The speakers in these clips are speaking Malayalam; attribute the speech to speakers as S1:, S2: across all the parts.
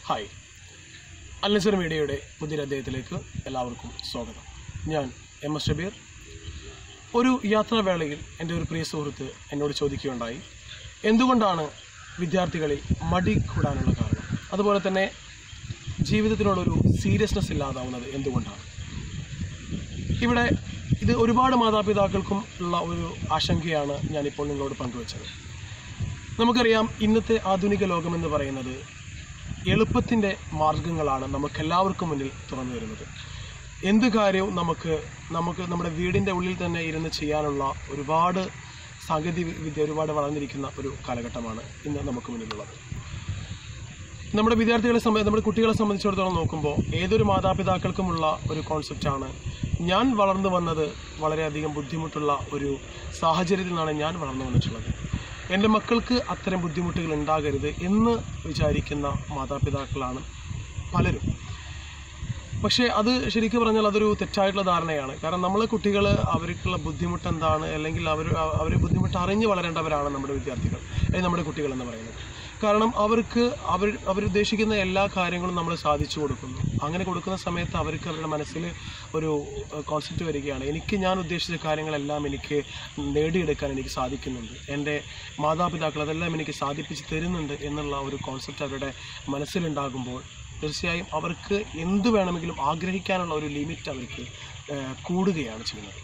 S1: ഹായ് അൽനസർ മീഡിയയുടെ പുതിയൊരു അധ്യായത്തിലേക്ക് എല്ലാവർക്കും സ്വാഗതം ഞാൻ എം എസ് ഷബീർ ഒരു യാത്രാവേളയിൽ എൻ്റെ ഒരു പ്രിയ സുഹൃത്ത് എന്നോട് ചോദിക്കുകയുണ്ടായി എന്തുകൊണ്ടാണ് വിദ്യാർത്ഥികളിൽ മടി കൂടാനുള്ള കാരണം അതുപോലെ തന്നെ ജീവിതത്തിനോടൊരു സീരിയസ്നെസ് ഇല്ലാതാവുന്നത് എന്തുകൊണ്ടാണ് ഇവിടെ ഇത് ഒരുപാട് മാതാപിതാക്കൾക്കും ഉള്ള ഒരു ആശങ്കയാണ് ഞാനിപ്പോൾ നിങ്ങളോട് പങ്കുവച്ചത് നമുക്കറിയാം ഇന്നത്തെ ആധുനിക ലോകം എന്ന് പറയുന്നത് എളുപ്പത്തിൻ്റെ മാർഗങ്ങളാണ് നമുക്കെല്ലാവർക്കും മുന്നിൽ തുറന്നു വരുന്നത് എന്ത് കാര്യവും നമുക്ക് നമുക്ക് നമ്മുടെ വീടിൻ്റെ ഉള്ളിൽ തന്നെ ഇരുന്ന് ചെയ്യാനുള്ള ഒരുപാട് സാങ്കേതിക വിദ്യ ഒരുപാട് വളർന്നിരിക്കുന്ന ഒരു കാലഘട്ടമാണ് ഇന്ന് നമുക്ക് മുന്നിലുള്ളത് നമ്മുടെ വിദ്യാർത്ഥികളെ സംബന്ധിച്ച് നമ്മുടെ കുട്ടികളെ സംബന്ധിച്ചിടത്തോളം നോക്കുമ്പോൾ ഏതൊരു മാതാപിതാക്കൾക്കുമുള്ള ഒരു കോൺസെപ്റ്റാണ് ഞാൻ വളർന്നു വന്നത് വളരെയധികം ബുദ്ധിമുട്ടുള്ള ഒരു സാഹചര്യത്തിൽ നിന്നാണ് ഞാൻ വളർന്നു വന്നിട്ടുള്ളത് എൻ്റെ മക്കൾക്ക് അത്തരം ബുദ്ധിമുട്ടുകൾ ഉണ്ടാകരുത് എന്ന് വിചാരിക്കുന്ന മാതാപിതാക്കളാണ് പലരും പക്ഷേ അത് ശരിക്കും പറഞ്ഞാൽ അതൊരു തെറ്റായിട്ടുള്ള ധാരണയാണ് കാരണം നമ്മൾ കുട്ടികൾ അവർക്കുള്ള ബുദ്ധിമുട്ട് എന്താണ് അല്ലെങ്കിൽ അവർ അവർ ബുദ്ധിമുട്ട് അറിഞ്ഞ് വളരേണ്ടവരാണ് നമ്മുടെ വിദ്യാർത്ഥികൾ അല്ലെങ്കിൽ നമ്മുടെ കുട്ടികൾ എന്ന് പറയുന്നത് കാരണം അവർക്ക് അവർ അവരുദ്ദേശിക്കുന്ന എല്ലാ കാര്യങ്ങളും നമ്മൾ സാധിച്ചു കൊടുക്കുന്നു അങ്ങനെ കൊടുക്കുന്ന സമയത്ത് അവർക്ക് അവരുടെ മനസ്സിൽ ഒരു കോൺസെപ്റ്റ് വരികയാണ് എനിക്ക് ഞാൻ ഉദ്ദേശിച്ച കാര്യങ്ങളെല്ലാം എനിക്ക് നേടിയെടുക്കാൻ എനിക്ക് സാധിക്കുന്നുണ്ട് എൻ്റെ മാതാപിതാക്കൾ അതെല്ലാം എനിക്ക് സാധിപ്പിച്ച് തരുന്നുണ്ട് എന്നുള്ള ഒരു കോൺസെപ്റ്റ് അവരുടെ മനസ്സിലുണ്ടാകുമ്പോൾ തീർച്ചയായും അവർക്ക് എന്ത് വേണമെങ്കിലും ആഗ്രഹിക്കാനുള്ള ഒരു ലിമിറ്റ് അവർക്ക് ഏഹ്, കൂടുകയാണ് ചെയ്യുന്നത്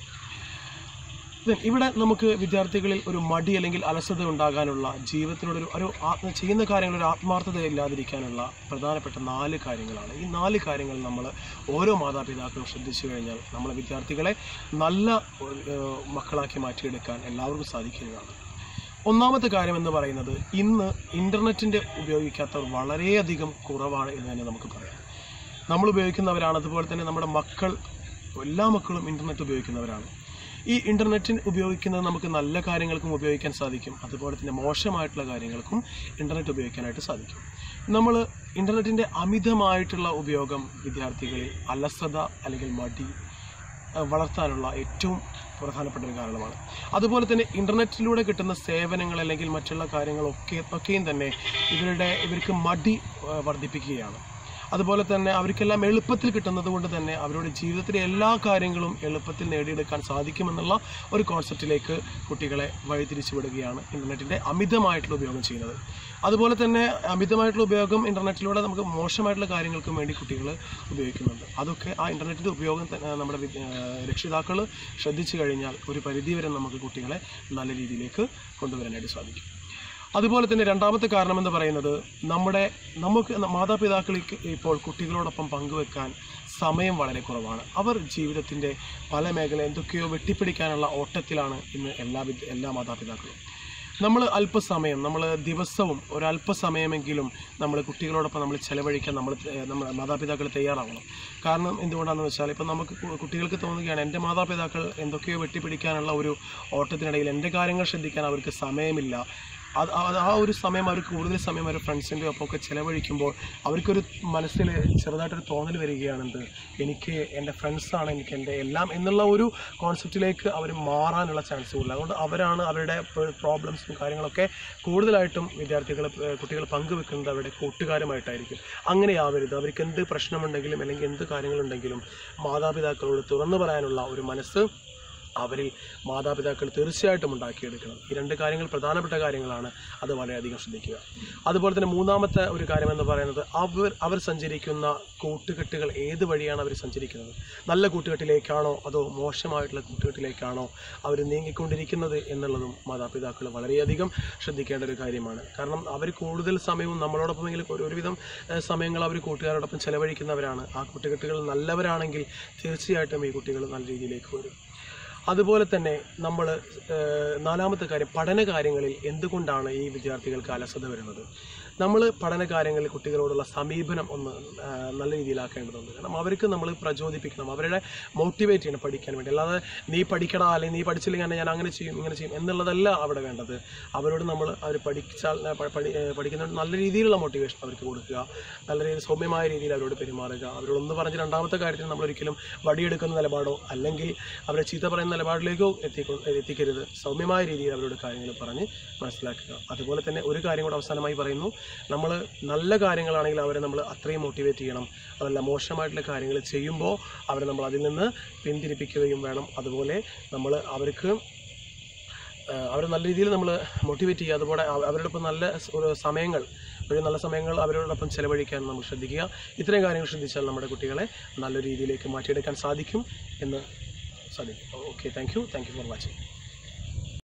S1: Then ഇവിടെ നമുക്ക് വിദ്യാർത്ഥികളിൽ ഒരു മടി അല്ലെങ്കിൽ അലസത ഉണ്ടാകാനുള്ള ജീവിതത്തിനോടൊരു ഒരു ആത്മ ചെയ്യുന്ന കാര്യങ്ങൾ ഒരു ആത്മാർത്ഥത ഇല്ലാതിരിക്കാനുള്ള പ്രധാനപ്പെട്ട നാല് കാര്യങ്ങളാണ് ഈ നാല് കാര്യങ്ങൾ നമ്മൾ ഓരോ മാതാപിതാക്കളും ശ്രദ്ധിച്ചു കഴിഞ്ഞാൽ നമ്മളെ വിദ്യാർത്ഥികളെ നല്ല ഏഹ്, മക്കളാക്കി മാറ്റിയെടുക്കാൻ എല്ലാവർക്കും സാധിക്കുന്നതാണ് ഒന്നാമത്തെ കാര്യം എന്ന് പറയുന്നത് ഇന്ന് ഇൻ്റർനെറ്റിൻ്റെ ഉപയോഗിക്കാത്തവർ വളരെയധികം കുറവാണ് എന്ന് തന്നെ നമുക്ക് പറയാം നമ്മൾ ഉപയോഗിക്കുന്നവരാണ് അതുപോലെ തന്നെ നമ്മുടെ മക്കൾ എല്ലാ മക്കളും ഇൻ്റർനെറ്റ് ഉപയോഗിക്കുന്നവരാണ് ഈ ഇൻ്റർനെറ്റിന് ഉപയോഗിക്കുന്നത് നമുക്ക് നല്ല കാര്യങ്ങൾക്കും ഉപയോഗിക്കാൻ സാധിക്കും അതുപോലെ തന്നെ മോശമായിട്ടുള്ള കാര്യങ്ങൾക്കും ഇൻ്റർനെറ്റ് ഉപയോഗിക്കാനായിട്ട് സാധിക്കും നമ്മൾ ഇൻ്റർനെറ്റിൻ്റെ അമിതമായിട്ടുള്ള ഉപയോഗം വിദ്യാർത്ഥികളിൽ അലസത അല്ലെങ്കിൽ മടി അഹ് വളർത്താനുള്ള ഏറ്റവും പ്രധാനപ്പെട്ട ഒരു കാരണമാണ് അതുപോലെ തന്നെ ഇൻ്റർനെറ്റിലൂടെ കിട്ടുന്ന സേവനങ്ങൾ അല്ലെങ്കിൽ മറ്റുള്ള കാര്യങ്ങളൊക്കെ ഒക്കെയും തന്നെ ഇവരുടെ ഇവർക്ക് മടി അഹ് വർദ്ധിപ്പിക്കുകയാണ് അതുപോലെ തന്നെ അവർക്കെല്ലാം എളുപ്പത്തിൽ കിട്ടുന്നത് കൊണ്ട് തന്നെ അവരുടെ ജീവിതത്തിലെ എല്ലാ കാര്യങ്ങളും എളുപ്പത്തിൽ നേടിയെടുക്കാൻ സാധിക്കുമെന്നുള്ള ഒരു കോൺസെപ്റ്റിലേക്ക് കുട്ടികളെ വഴിതിരിച്ചു വിടുകയാണ് ഇൻ്റർനെറ്റിൻ്റെ അമിതമായിട്ടുള്ള ഉപയോഗം ചെയ്യുന്നത് അതുപോലെ തന്നെ അമിതമായിട്ടുള്ള ഉപയോഗം ഇൻ്റർനെറ്റിലൂടെ നമുക്ക് മോശമായിട്ടുള്ള കാര്യങ്ങൾക്കും വേണ്ടി കുട്ടികൾ ഉപയോഗിക്കുന്നുണ്ട് അതൊക്കെ ആ ഇൻ്റർനെറ്റിൻ്റെ ഉപയോഗം തന്നെ നമ്മുടെ രക്ഷിതാക്കൾ ശ്രദ്ധിച്ചു കഴിഞ്ഞാൽ ഒരു പരിധിവരെ നമുക്ക് കുട്ടികളെ നല്ല രീതിയിലേക്ക് കൊണ്ടുവരാനായിട്ട് സാധിക്കും അതുപോലെ തന്നെ രണ്ടാമത്തെ കാരണം എന്ന് പറയുന്നത് നമ്മുടെ നമുക്ക് മാതാപിതാക്കൾക്ക് ഇപ്പോൾ കുട്ടികളോടൊപ്പം പങ്കുവെക്കാൻ സമയം വളരെ കുറവാണ് അവർ ജീവിതത്തിൻ്റെ പല മേഖല എന്തൊക്കെയോ വെട്ടിപ്പിടിക്കാനുള്ള ഓട്ടത്തിലാണ് ഇന്ന് എല്ലാ വിദ്യ എല്ലാ മാതാപിതാക്കളും നമ്മൾ അല്പസമയം നമ്മൾ ദിവസവും ഒരല്പസമയമെങ്കിലും നമ്മൾ കുട്ടികളോടൊപ്പം നമ്മൾ ചെലവഴിക്കാൻ നമ്മൾ നമ്മൾ മാതാപിതാക്കൾ തയ്യാറാവണം കാരണം എന്തുകൊണ്ടാണെന്ന് വെച്ചാൽ ഇപ്പം നമുക്ക് കു- കുട്ടികൾക്ക് തോന്നുകയാണ് എൻ്റെ മാതാപിതാക്കൾ എന്തൊക്കെയോ വെട്ടിപ്പിടിക്കാനുള്ള ഒരു ഓട്ടത്തിനിടയിൽ എൻ്റെ കാര്യങ്ങൾ ശ്രദ്ധിക്കാൻ അവർക്ക് സമയമില്ല അത് അത് ആ ഒരു സമയം അവർ കൂടുതൽ സമയം അവർ ഫ്രണ്ട്സിൻ്റെ ഒപ്പം ഒക്കെ ചിലവഴിക്കുമ്പോൾ അവർക്കൊരു മനസ്സിൽ ചെറുതായിട്ടൊരു തോന്നൽ വരികയാണെന്ത് എനിക്ക് എൻ്റെ ഫ്രണ്ട്സാണ് എനിക്ക് എൻ്റെ എല്ലാം എന്നുള്ള ഒരു കോൺസെപ്റ്റിലേക്ക് അവർ മാറാനുള്ള ചാൻസ് കൂടുതൽ അതുകൊണ്ട് അവരാണ് അവരുടെ പ്രോബ്ലംസും കാര്യങ്ങളൊക്കെ കൂടുതലായിട്ടും വിദ്യാർത്ഥികൾ ഏഹ് കുട്ടികൾ പങ്കുവെക്കുന്നത് അവരുടെ കൂട്ടുകാരുമായിട്ടായിരിക്കും അങ്ങനെയാവരുത് അവർക്ക് എന്ത് പ്രശ്നമുണ്ടെങ്കിലും അല്ലെങ്കിൽ എന്ത് കാര്യങ്ങളുണ്ടെങ്കിലും മാതാപിതാക്കളോട് തുറന്നു പറയാനുള്ള ഒരു മനസ്സ് അവരിൽ മാതാപിതാക്കൾ തീർച്ചയായിട്ടും ഉണ്ടാക്കിയെടുക്കണം ഈ രണ്ട് കാര്യങ്ങൾ പ്രധാനപ്പെട്ട കാര്യങ്ങളാണ് അത് വളരെയധികം ശ്രദ്ധിക്കുക അതുപോലെ തന്നെ മൂന്നാമത്തെ ഒരു കാര്യം എന്ന് പറയുന്നത് അവർ അവർ സഞ്ചരിക്കുന്ന കൂട്ടുകെട്ടുകൾ ഏത് വഴിയാണ് അവർ സഞ്ചരിക്കുന്നത് നല്ല കൂട്ടുകെട്ടിലേക്കാണോ അതോ മോശമായിട്ടുള്ള കൂട്ടുകെട്ടിലേക്കാണോ അവർ നീങ്ങിക്കൊണ്ടിരിക്കുന്നത് എന്നുള്ളതും മാതാപിതാക്കൾ വളരെയധികം ശ്രദ്ധിക്കേണ്ട ഒരു കാര്യമാണ് കാരണം അവർ കൂടുതൽ സമയവും നമ്മളോടൊപ്പമെങ്കിലും ഒരു ഒരുവിധം ഏഹ്, സമയങ്ങൾ അവർ കൂട്ടുകാരോടൊപ്പം ചെലവഴിക്കുന്നവരാണ് ആ കൂട്ടുകെട്ടുകൾ നല്ലവരാണെങ്കിൽ തീർച്ചയായിട്ടും ഈ കുട്ടികൾ നല്ല രീതിയിലേക്ക് വരും അതുപോലെ തന്നെ നമ്മൾ നാലാമത്തെ കാര്യം പഠന കാര്യങ്ങളിൽ എന്തുകൊണ്ടാണ് ഈ വിദ്യാർത്ഥികൾക്ക് അലസത വരുന്നത് നമ്മൾ പഠന കാര്യങ്ങളിൽ കുട്ടികളോടുള്ള സമീപനം ഒന്ന് ആ, നല്ല രീതിയിലാക്കേണ്ടതുണ്ട് കാരണം അവർക്ക് നമ്മൾ പ്രചോദിപ്പിക്കണം അവരുടെ മോട്ടിവേറ്റ് ചെയ്യണം പഠിക്കാൻ വേണ്ടി അല്ലാതെ നീ പഠിക്കടാ അല്ലെങ്കിൽ നീ പഠിച്ചില്ലെങ്കിൽ ഞാൻ അങ്ങനെ ചെയ്യും ഇങ്ങനെ ചെയ്യും എന്നുള്ളതല്ല അവിടെ വേണ്ടത് അവരോട് നമ്മൾ അവർ പഠിച്ചാൽ ആ, പ- പഠി ഏ, പഠിക്കുന്നതുകൊണ്ട് നല്ല രീതിയിലുള്ള മോട്ടിവേഷൻ അവർക്ക് കൊടുക്കുക നല്ല രീതിയിൽ സൗമ്യമായ രീതിയിൽ അവരോട് പെരുമാറുക അവരോട് ഒന്ന് പറഞ്ഞ് രണ്ടാമത്തെ കാര്യത്തിൽ നമ്മൾ ഒരിക്കലും വടിയെടുക്കുന്ന നിലപാടോ അല്ലെങ്കിൽ അവരെ ചീത്ത പറയുന്ന നിലപാടിലേക്കോ എത്തിക്കൊ എത്തിക്കരുത് സൗമ്യമായ രീതിയിൽ അവരോട് കാര്യങ്ങൾ പറഞ്ഞ് മനസ്സിലാക്കുക അതുപോലെ തന്നെ ഒരു കാര്യം കൂടെ അവസാനമായി പറയുന്നു നമ്മൾ നല്ല കാര്യങ്ങളാണെങ്കിൽ അവരെ നമ്മൾ അത്രയും മോട്ടിവേറ്റ് ചെയ്യണം അതല്ല മോശമായിട്ടുള്ള കാര്യങ്ങൾ ചെയ്യുമ്പോൾ അവരെ നമ്മൾ അതിൽ നിന്ന് പിന്തിരിപ്പിക്കുകയും വേണം അതുപോലെ നമ്മൾ അവർക്ക് ആഹ് അവരെ നല്ല രീതിയിൽ നമ്മൾ മോട്ടിവേറ്റ് ചെയ്യുക അതുപോലെ അവ- അവരോടൊപ്പം നല്ല സ് ഒരു സമയങ്ങൾ ഒരു നല്ല സമയങ്ങൾ അവരോടൊപ്പം ചെലവഴിക്കാൻ നമ്മൾ ശ്രദ്ധിക്കുക ഇത്രയും കാര്യങ്ങൾ ശ്രദ്ധിച്ചാൽ നമ്മുടെ കുട്ടികളെ നല്ല രീതിയിലേക്ക് മാറ്റിയെടുക്കാൻ സാധിക്കും എന്ന് സാധിക്കും okay thank you thank you for watching